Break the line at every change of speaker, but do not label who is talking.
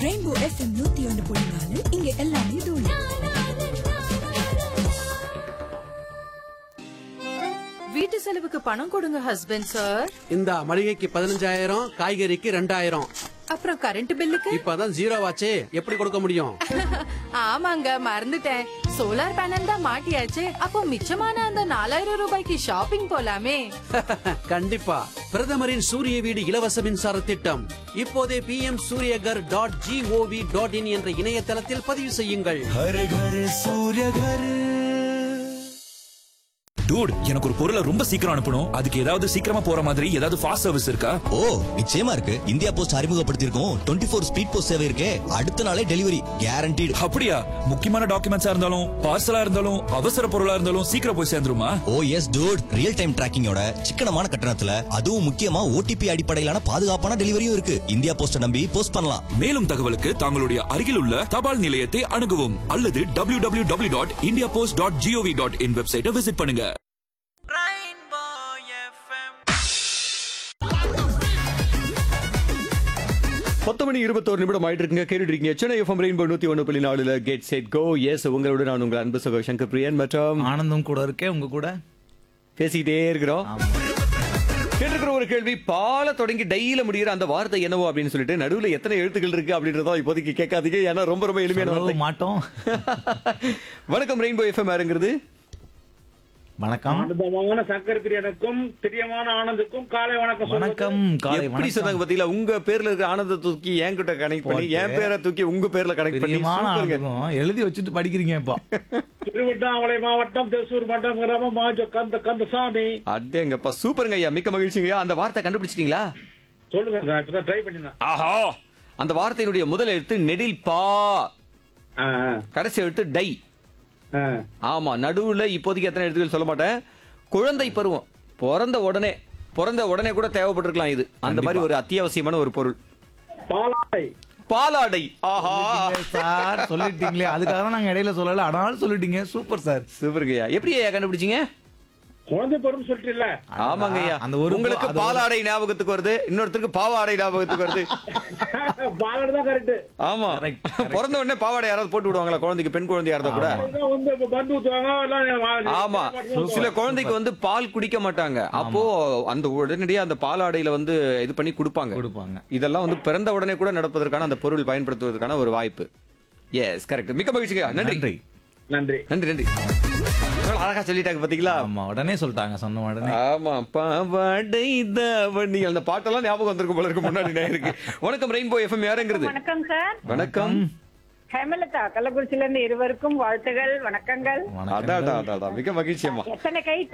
Rainbow FM நூத்தி ஒன்று புள்ளி நாலு இங்க எல்லாமே தூளி
வீட்டு செலவுக்கு பணம் கொடுங்க ஹஸ்பண்ட் சார்
இந்த மளிகைக்கு பதினஞ்சாயிரம் காய்கறிக்கு ரெண்டாயிரம்
அப்புறம் கரண்ட் பில்லுக்கு
இப்பதான் ஜீரோ ஆச்சே எப்படி கொடுக்க முடியும்
ஆமாங்க மறந்துட்டேன் சோலார் பேனல் தான் மாட்டியாச்சு அப்போ மிச்சமான அந்த நாலாயிரம் ரூபாய்க்கு ஷாப்பிங் போலாமே
கண்டிப்பா பிரதமரின் சூரிய வீடு இலவச மின்சார திட்டம் இப்போதே P M Suryaghar dot G O V dot in என்ற இணையதளத்தில் பதிவு செய்யுங்கள்
हर घर सूर्य घर
டூட் எனக்கு ஒரு பொருளை ரொம்ப சீக்கிரம் அனுப்பணும் அதுக்கு ஏதாவது சீக்கிரமா போற மாதிரி ஏதாவது ஃபாஸ்ட் சர்வீஸ் இருக்கா
ஓ நிச்சயமா இருக்கு இந்தியா போஸ்ட் அறிமுகப்படுத்தியிருக்கோம் டுவெண்ட்டி ஃபோர் ஸ்பீட் போஸ்ட் சேவை இருக்கே அடுத்த நாளே டெலிவரி கேரண்டீடு
அப்படியா முக்கியமான டாக்குமெண்ட்ஸா இருந்தாலும் பார்சலா இருந்தாலும் அவசர பொருளா இருந்தாலும் சீக்கிரம் போய் சேர்ந்துருமா
oh yes dude real time டிராக்கிங்கோட சிக்கனமான கட்டணத்துல அதுவும் முக்கியமா ஓடிபி அடிப்படையிலான பாதுகாப்பான டெலிவரியும் இருக்கு இந்தியா போஸ்ட நம்பி போஸ்ட் பண்ணலாம்
மேலும் தகவலுக்கு தங்களுடைய அருகில் உள்ள தபால் நிலையத்தை அணுகவும் அல்லது W W W dot India post dot G O V dot in வெப்சைட்டை விசிட் பண்ணுங்க
பத்து மணி இருபத்தோரு நிமிடம் ஆயிட்டு இருக்குங்க கேட்டுட்டு இருக்கீங்க சென்னை எஃப்எம் ரெயின்போ நூத்தி ஒன்று புள்ளி நாலுல கேட் செட் கோ எஸ் உங்களோட நான் உங்கள் அன்பு சகோ சங்கர் பிரியன் மற்றும்
ஆனந்தம் கூட இருக்கே உங்க கூட
பேசிக்கிட்டே இருக்கிறோம் கேட்டிருக்கிற ஒரு கேள்வி பால தொடங்கி டையில முடிகிற அந்த வார்த்தை என்னவோ அப்படின்னு சொல்லிட்டு நடுவுல எத்தனை எழுத்துக்கள் இருக்கு அப்படின்றத இப்போதைக்கு கேட்காதீங்க ஏன்னா ரொம்ப ரொம்ப எளிமையான
சொல்லவும்
வார்த்தை
மாட்டோம்
வணக்கம் ரெயின்போ எஃப்எம் யாருங்கிறது
வணக்கம்
அனுபவமான சங்கர் பிரியனுக்கும் பிரியமான ஆனந்துக்கும் காலை வணக்கம் சொல்வது.
வணக்கம் காலை
எப்படி
வணக்கம்
சொன்னாங்க பாத்தீங்களா உங்க பேர்ல இருக்கிற ஆனந்த தூக்கி என்கிட்ட கனெக்ட் பண்ணி
போட்டு.
என் பேரை தூக்கி உங்க பேர்ல கனெக்ட் பண்ணி
பிரியமான
சூப்பருங்க.
ஆனந்தம் எழுதி வச்சுட்டு படிக்கிறீங்க இப்போ
திருவண்ணாமலை மாவட்டம் திருசூர் மட்டம் கிராமம் மாஜோ கந்த கந்தசாமி
அடேங்கப்பா சூப்பருங்க ஐயா மிக்க மகிழ்ச்சிங்க அந்த வார்த்தை கண்டுபிடிச்சிட்டீங்களா
சொல்லுங்க நான் இப்பதான் ட்ரை பண்ணினேன்
ஆஹா அந்த வார்த்தையினுடைய முதல் எழுத்து நெடில் பா
ஆ,
கடைசி எழுத்து டை
ஆ,
ஆமா நடுவுல இப்போதைக்கு எத்தனை எழுத்துக்கள் சொல்ல மாட்டேன் குழந்தை பருவம் பிறந்த உடனே பிறந்த உடனே கூட தேவைப்பட்டிருக்கலாம் இது அந்த மாதிரி ஒரு அத்தியாவசியமான ஒரு பொருள்
பாலாடை
பாலாடை ஆஹா
சார் சொல்லிட்டீங்களே அதுக்காக தான் நாங்க இடையில சொல்லல ஆனால் சொல்லிட்டீங்க சூப்பர் சார்
சூப்பருங்க ஐயா எப்படி ஐயா கண்டுபிடிச்சீங்க
குழந்தை பருவம் சொல்லிட்டு
ஆமாங்க ஐயா
அந்த ஒரு
உங்களுக்கு
அது ஒரு-
பாலாடை ஞாபகத்துக்கு வருது இன்னொருத்தருக்கு பாவாடை ஞாபகத்துக்கு வருது
பாலாடை தான் கரெக்ட்
ஆமா
Correct, correct.
பிறந்த உடனே பாவாடை யாராவது போட்டு விடுவாங்களா குழந்தைக்கு பெண் குழந்தையா இருந்தா கூட
வந்து இப்ப பந்து ஊத்துவாங்க எல்லாம் வா-
ஆமா சில குழந்தைக்கு வந்து பால் குடிக்க மாட்டாங்க அப்போ அந்த உடனடியா அந்த பாலாடையில வந்து இது பண்ணி கொடுப்பாங்க
கொடுப்பாங்க
இதெல்லாம் வந்து பிறந்த உடனே கூட நடப்பதற்கான அந்த பொருள் பயன்படுத்துவதற்கான ஒரு வாய்ப்பு எஸ் கரெக்ட் மிக்க மகிழ்ச்சிங்க நன்றி
நன்றி
நன்றி
நன்றி நன்றி எவ்வளவு அழகா சொல்லிட்டாங்க பாத்தீங்களா
ஆமா உடனே சொல்லிட்டாங்க சொன்ன உடனே
ஆமா பாவாடை தவணி அந்த பாட்டெல்லாம் ஞாபகம் வந்திருக்கும் போல இருக்கு முன்னாடி இருக்கு வணக்கம் ரெயின்போ எஃப்எம் யாருங்கிறது
வணக்கம் சார்
வணக்கம்
ஹேமலதா கள்ளக்குறிச்சியில இருந்து இருவருக்கும் வாழ்த்துகள் வணக்கங்கள்
வணக்கம்
அதான் அதான் அதான் மிக மகிழ்ச்சியம்மா
எத்தனை கை